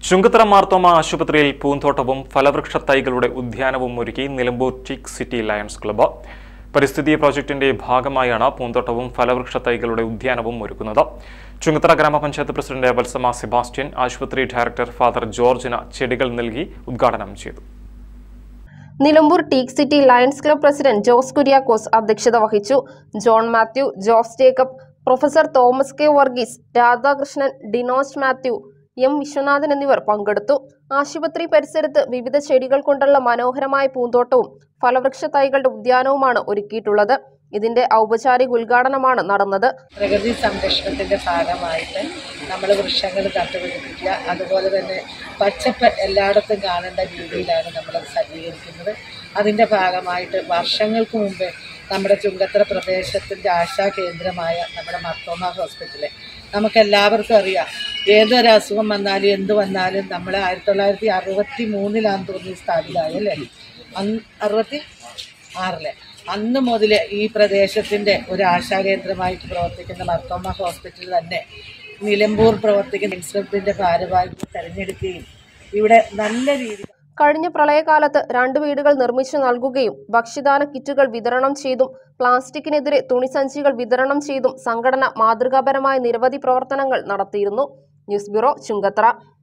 ചുങ്കത്തറ മാർത്തോമ ആശുപത്രിയിൽ പൂന്തോട്ടവും ഫലവൃക്ഷ തൈകളുടെ ഉദ്യാനവും ഒരുക്കി Nilambur teak city lions club പരിസ്ഥിതി പ്രോജക്ടിന്റെ ഭാഗമായാണ് പൂന്തോട്ടവും ഫലവൃക്ഷ തൈകളുടെ ഉദ്യാനവും ഒരുക്കുന്നത് ചുങ്കത്തറ ഗ്രാമപഞ്ചായത്ത് പ്രസിഡന്റ് വത്സമ സെബാസ്റ്റ്യൻ ആശുപത്രി ഡയറക്ടർ ഫാദർ ജോർജിന് ചെടികൾ നൽകി ഉദ്ഘാടനം ചെയ്തു Nilambur teak city lions club president Jose Kuriakose അധ്യക്ഷത വഹിച്ചു John Mathew Jose Jacob professor Thomas K Varghese Radhakrishnan Dinos Mathew M Viswanathan എന്നിവർ പങ്കെടുത്തു ആശുപത്രി പരിസരത്ത് വിവിധ ചെടികൾ കൊണ്ടുള്ള മനോഹരമായ പൂന്തോട്ടവും ഫലവൃക്ഷ തൈകളുടെ ഉദ്യാനവുമാണ് ഒരുക്കിയിട്ടുള്ളത് ഇതിന്റെ ഔപചാരിക ഉദ്ഘാടനമാണ് നടന്നത് പ്രകൃതി സംരക്ഷണത്തിൻ്റെ ഭാഗമായിട്ട് നമ്മൾ വൃക്ഷങ്ങൾ നട്ടുപിടിപ്പിക്കുക അതുപോലെ തന്നെ പച്ചപ്പ് എല്ലായിടത്തും കാണേണ്ട രീതിയിലാണ് നമ്മൾ സജ്ജീകരിക്കുന്നത് അതിൻ്റെ ഭാഗമായിട്ട് വർഷങ്ങൾക്ക് മുമ്പ് നമ്മുടെ ചുങ്കത്തറ പ്രദേശത്തിൻ്റെ ആശാ കേന്ദ്രമായ നമ്മുടെ മർത്തോമ ഹോസ്പിറ്റല് നമുക്കെല്ലാവർക്കും അറിയാം ഏതൊരു അസുഖം വന്നാലും എന്ത് വന്നാലും നമ്മൾ ആയിരത്തി തൊള്ളായിരത്തി അറുപത്തി മൂന്നിലാന്ന് തോന്നി സ്ഥാപിതമായല്ലേ അന്ന് അറുപത്തി ആറില് അന്ന് മുതൽ ഈ പ്രദേശത്തിൻ്റെ ഒരു ആശാകേന്ദ്രമായിട്ട് പ്രവർത്തിക്കുന്ന മർത്തോമ ഹോസ്പിറ്റൽ തന്നെ നിലമ്പൂർ പ്രവർത്തിക്കുന്ന ഇൻസ്റ്റിറ്റ്യൂട്ടിൻ്റെ ഭാരവാഹികൾ തെരഞ്ഞെടുക്കുകയും ഇവിടെ നല്ല രീതിയിൽ കഴിഞ്ഞ പ്രളയകാലത്ത് രണ്ട് വീടുകൾ നിർമ്മിച്ചു നൽകുകയും ഭക്ഷ്യദാന കിറ്റുകൾ വിതരണം ചെയ്തും പ്ലാസ്റ്റിക്കിനെതിരെ തുണിസഞ്ചികൾ വിതരണം ചെയ്തും സംഘടന മാതൃകാപരമായ നിരവധി പ്രവർത്തനങ്ങൾ നടത്തിയിരുന്നു ന്യൂസ് ബ്യൂറോ ചുങ്കത്തറ